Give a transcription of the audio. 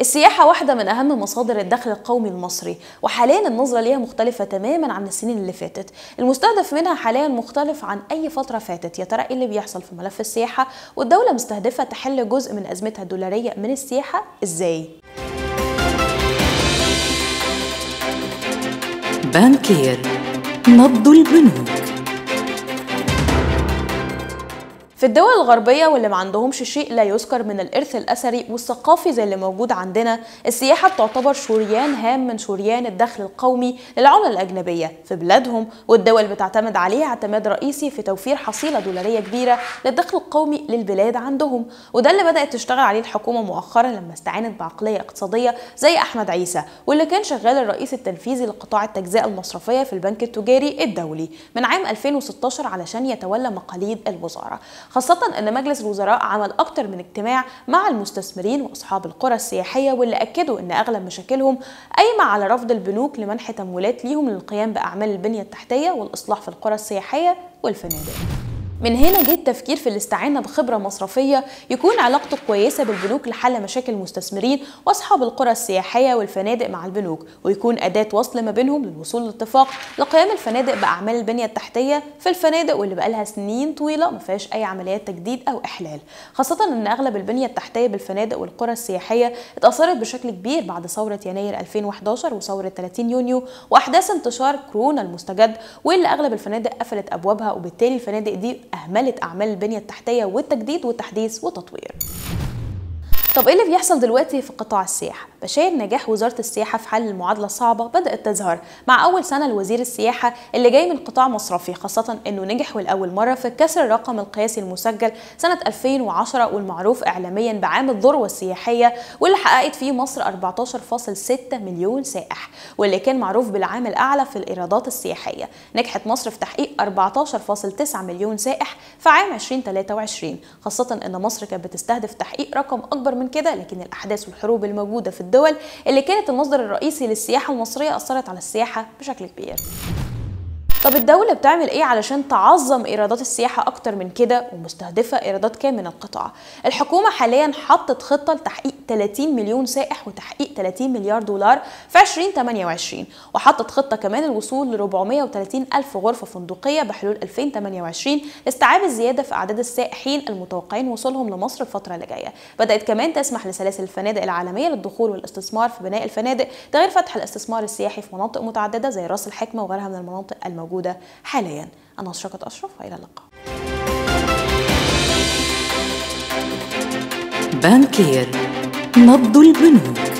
السياحة واحدة من أهم مصادر الدخل القومي المصري وحاليا النظرة ليها مختلفة تماما عن السنين اللي فاتت المستهدف منها حاليا مختلف عن أي فترة فاتت يا ترى إيه اللي بيحصل في ملف السياحة والدولة مستهدفة تحل جزء من أزمتها الدولارية من السياحة إزاي؟ بانكير نبض البنوك في الدول الغربية واللي ما عندهمش شيء لا يذكر من الإرث الأثري والثقافي زي اللي موجود عندنا السياحة بتعتبر شريان هام من شريان الدخل القومي للعملة الأجنبية في بلادهم والدول بتعتمد عليه اعتماد رئيسي في توفير حصيلة دولارية كبيرة للدخل القومي للبلاد عندهم وده اللي بدأت تشتغل عليه الحكومة مؤخرا لما استعانت بعقلية اقتصادية زي أحمد عيسى واللي كان شغال الرئيس التنفيذي لقطاع التجزئة المصرفية في البنك التجاري الدولي من عام 2016 علشان يتولى مقاليد الوزارة خاصة أن مجلس الوزراء عمل أكتر من اجتماع مع المستثمرين وأصحاب القرى السياحية واللي أكدوا أن أغلب مشاكلهم قايمة على رفض البنوك لمنح تمويلات ليهم للقيام بأعمال البنية التحتية والإصلاح في القرى السياحية والفنادق من هنا جه التفكير في الاستعانه بخبره مصرفيه يكون علاقته كويسه بالبنوك لحل مشاكل المستثمرين واصحاب القرى السياحيه والفنادق مع البنوك ويكون اداه وصل ما بينهم للوصول لاتفاق لقيام الفنادق باعمال البنيه التحتيه في الفنادق واللي بقالها سنين طويله ما فيهاش اي عمليات تجديد او احلال خاصه ان اغلب البنيه التحتيه بالفنادق والقرى السياحيه اتاثرت بشكل كبير بعد ثوره يناير 2011 وثوره 30 يونيو واحداث انتشار كورونا المستجد واللي اغلب الفنادق قفلت ابوابها وبالتالي الفنادق دي أهملت أعمال البنية التحتية والتجديد والتحديث والتطوير طب ايه اللي بيحصل دلوقتي في قطاع السياحه بشاير نجاح وزاره السياحه في حل المعادله الصعبه بدات تظهر مع اول سنه لوزير السياحه اللي جاي من قطاع مصرفي خاصه انه نجح لاول مره في كسر الرقم القياسي المسجل سنه 2010 والمعروف اعلاميا بعام الذروه السياحيه واللي حققت فيه مصر 14.6 مليون سائح واللي كان معروف بالعام الاعلى في الايرادات السياحيه نجحت مصر في تحقيق 14.9 مليون سائح في عام 2023 خاصه ان مصر كانت بتستهدف تحقيق رقم اكبر من كده لكن الاحداث والحروب الموجوده في الدول اللي كانت المصدر الرئيسي للسياحه المصريه اثرت على السياحه بشكل كبير طب الدولة بتعمل ايه علشان تعظم ايرادات السياحة اكتر من كده ومستهدفة ايرادات كام من القطاع؟ الحكومة حاليا حطت خطة لتحقيق 30 مليون سائح وتحقيق 30 مليار دولار في 2028 وحطت خطة كمان الوصول ل 430 ألف غرفة فندقية بحلول 2028 لاستيعاب الزيادة في أعداد السائحين المتوقعين وصولهم لمصر الفترة اللي جاية بدأت كمان تسمح لسلاسل الفنادق العالمية للدخول والاستثمار في بناء الفنادق ده غير فتح الاستثمار السياحي في مناطق متعددة زي راس الحكمة وغيرها من المناطق الموجودة موجودة حاليا أنا أشرقت أشرف وإلى اللقاء بانكير نبض البنوك